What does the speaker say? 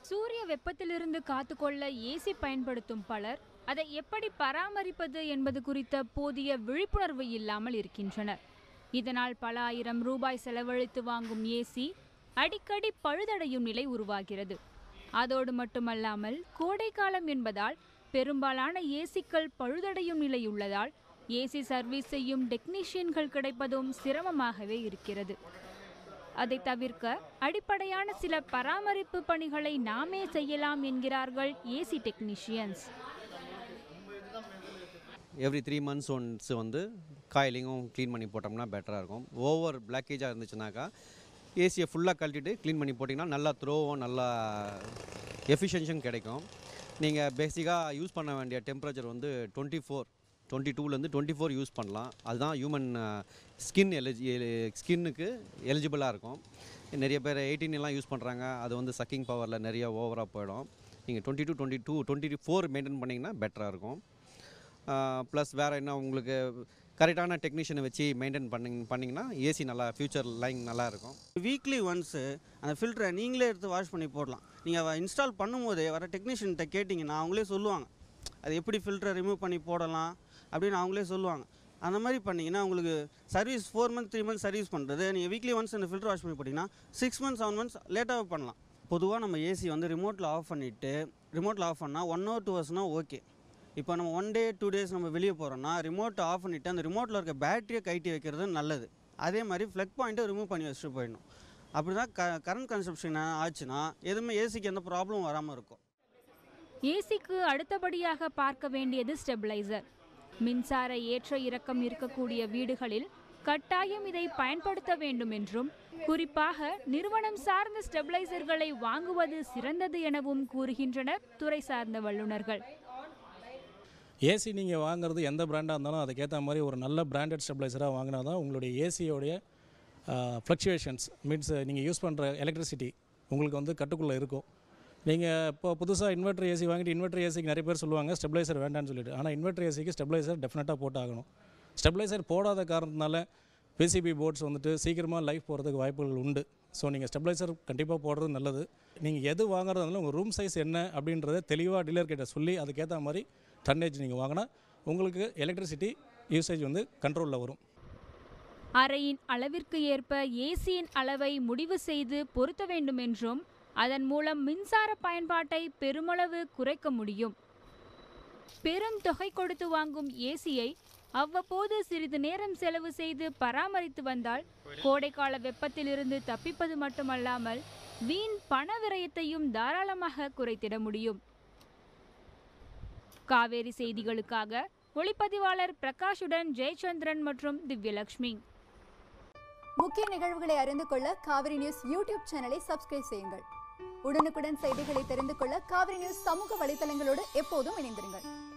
சூரிய வெப்பத்திலிருந்து காத்துக்கொள்ள ஏசி பயன்படுத்தும் பலர் அதை எப்படி பராமரிப்பது என்பது குறித்த போதிய விழிப்புணர்வு இல்லாமல் இருக்கின்றனர் இதனால் பல ஆயிரம் ரூபாய் செலவழித்து வாங்கும் ஏசி அடிக்கடி பழுதடையும் நிலை உருவாகிறது அதோடு மட்டுமல்லாமல் கோடைக்காலம் என்பதால் பெரும்பாலான ஏசிக்கள் பழுதடையும் நிலை உள்ளதால் ஏசி சர்வீஸ் செய்யும் டெக்னீஷியன்கள் கிடைப்பதும் சிரமமாகவே இருக்கிறது அதை தவிர்க்க அடிப்படையான சில பராமரிப்பு பணிகளை நாமே செய்யலாம் என்கிறார்கள் AC technicians every three months once வந்து காயிலிங்கும் க்ளீன் பண்ணி போட்டோம்னா பெட்டராக இருக்கும் ஓவர் பிளாக்கேஜாக இருந்துச்சுனாக்கா ஏசியை ஃபுல்லாக கழட்டிட்டு க்ளீன் பண்ணி போட்டிங்கன்னா நல்லா த்ரோவும் நல்லா எஃபிஷியன்ஷன் கிடைக்கும் நீங்கள் பேசிக்காக யூஸ் பண்ண வேண்டிய டெம்பரேச்சர் வந்து டுவெண்ட்டி ஃபோர் டுவெண்ட்டி டூலேருந்து டுவெண்ட்டி ஃபோர் யூஸ் பண்ணலாம் அதுதான் ஹியூமன் ஸ்கின் எலிஜி ஸ்கின்னுக்கு எலிஜிபிளாக இருக்கும் நிறைய பேர் 18 எல்லாம் யூஸ் பண்ணுறாங்க அது வந்து சக்கிங் பவரில் நிறைய ஓவராக போயிடும் நீங்கள் twenty two twenty two twenty four maintain பண்ணிங்கன்னா பெட்டராக இருக்கும் ப்ளஸ் வேறு என்ன உங்களுக்கு கரெக்டான டெக்னீஷியனை வச்சு மெயின்டைன் பண்ணிங் பண்ணிங்கன்னா ஏசி நல்லா ஃப்யூச்சர் லைன் நல்லா இருக்கும் வீக்லி ஒன்ஸு அந்த ஃபில்டரை நீங்களே எடுத்து வாஷ் பண்ணி போடலாம் நீங்கள் இன்ஸ்டால் பண்ணும்போதே வர டெக்னீஷியன்கிட்ட கேட்டிங்கன்னா அவங்களே சொல்லுவாங்க அது எப்படி ஃபில்டரை ரிமூவ் பண்ணி போடலாம் அப்படின்னு அவங்களே சொல்லுவாங்க அந்த மாதிரி பண்ணிங்கன்னா உங்களுக்கு service four month three months service பண்ணுறது நீங்கள் வீக்லி ஒன்ஸ் இந்த ஃபில்டர் வாஷ் பண்ணி போட்டிங்கன்னா சிக்ஸ் மந்த்ஸ் செவன் மந்த்ஸ் லேட்டாக பண்ணலாம் பொதுவாக நம்ம ஏசி வந்து ரிமோட்டில் ஆஃப் பண்ணிவிட்டு ரிமோட்டில் ஆஃப் பண்ணால் ஒன் ஹவர் டூ ஹவர்ஸ்னால் ஓகே இப்போ நம்ம ஒன் டே டூ டேஸ் நம்ம வெளியே போகிறோம்னா ரிமோட்டை ஆஃப் பண்ணிவிட்டு அந்த ரிமோட்டில் இருக்க பேட்டரியை கைட்டி வைக்கிறது நல்லது அதே மாதிரி ஃப்ளக் பாயிண்ட்டை ரிமூவ் பண்ணி வச்சுட்டு போயிடணும் அப்படி தான் க கரண்ட் கன்சப்ஷன் ஆச்சுன்னா எதுவுமே ஏசிக்கு எந்த ப்ராப்ளமும் வராமல் இருக்கும் ஏசிக்கு அடுத்தபடியாக பார்க்க வேண்டியது ஸ்டெபிளைசர் மின்சார ஏற்ற இறக்கம் இருக்கக்கூடிய வீடுகளில் கட்டாயம் இதை பயன்படுத்த வேண்டும் என்றும் குறிப்பாக நிறுவனம் சார்ந்த ஸ்டெபிளைசர்களை வாங்குவது சிறந்தது எனவும் கூறுகின்றனர் துறை சார்ந்த வல்லுநர்கள் ஏசி நீங்கள் வாங்குறது எந்த பிராண்டாக இருந்தாலும் அதுக்கேற்ற மாதிரி ஒரு நல்ல பிராண்டட் ஸ்டெபிளைசராக வாங்கினா தான் உங்களுடைய ஏசியோடைய ஃப்ளக்சுவேஷன்ஸ் மீன்ஸ் நீங்கள் யூஸ் பண்ணுற எலக்ட்ரிசிட்டி உங்களுக்கு வந்து கட்டுக்குள்ளே இருக்கும் நீங்கள் இப்போ புதுசாக இன்வெர்டர் ஏசி வாங்கிட்டு இன்வெர்டர் ஏசிக்கு நிறைய பேர் சொல்லுவாங்க ஸ்டெபிளைசர் வேண்டாம்னு சொல்லிட்டு ஆனால் இன்வெர்டர் ஏசிக்கு ஸ்டெபிளைசர் டெஃபினட்டாக போட்டாகணும் ஸ்டெபிளைசர் போடாத காரணத்தினால பிசிபி போர்ட்ஸ் வந்துட்டு சீக்கிரமாக லைஃப் போகிறதுக்கு வாய்ப்புகள் உண்டு ஸோ நீங்கள் ஸ்டெபிளைசர் கண்டிப்பாக போடுறது நல்லது நீங்கள் எது வாங்குறதுனால உங்கள் ரூம் சைஸ் என்ன அப்படின்றத தெளிவாக டீலர் கிட்ட சொல்லி அதுக்கேற்ற மாதிரி டன்னேஜ் நீங்கள் வாங்கினா உங்களுக்கு எலக்ட்ரிசிட்டி யூசேஜ் வந்து கண்ட்ரோலில் வரும் அறையின் அளவிற்கு ஏற்ப ஏசியின் அளவை முடிவு செய்து பொருத்த வேண்டும் என்றும் அதன் மூலம் மின்சார பயன்பாட்டை பெருமளவு குறைக்க முடியும் பெரும் தொகை கொடுத்து வாங்கும் ஏசியை அவ்வப்போது சிறிது நேரம் செலவு செய்து பராமரித்து வந்தால் கோடைக்கால வெப்பத்திலிருந்து தப்பிப்பது மட்டுமல்லாமல் வீண் பண விரயத்தையும் தாராளமாக குறைத்திட முடியும் காவேரி செய்திகளுக்காக ஒளிப்பதிவாளர் பிரகாஷுடன் ஜெயச்சந்திரன் மற்றும் திவ்யலட்சுமி முக்கிய நிகழ்வுகளை அறிந்து கொள்ள காவிரி நியூஸ் யூடியூப் சேனலை சப்ஸ்கிரைப் செய்யுங்கள் உடனுக்குடன் செய்திகளை தெரிந்து கொள்ள காவிரி நியூஸ் சமூக வலைதளங்களோடு எப்போதும் இணைந்திருங்கள்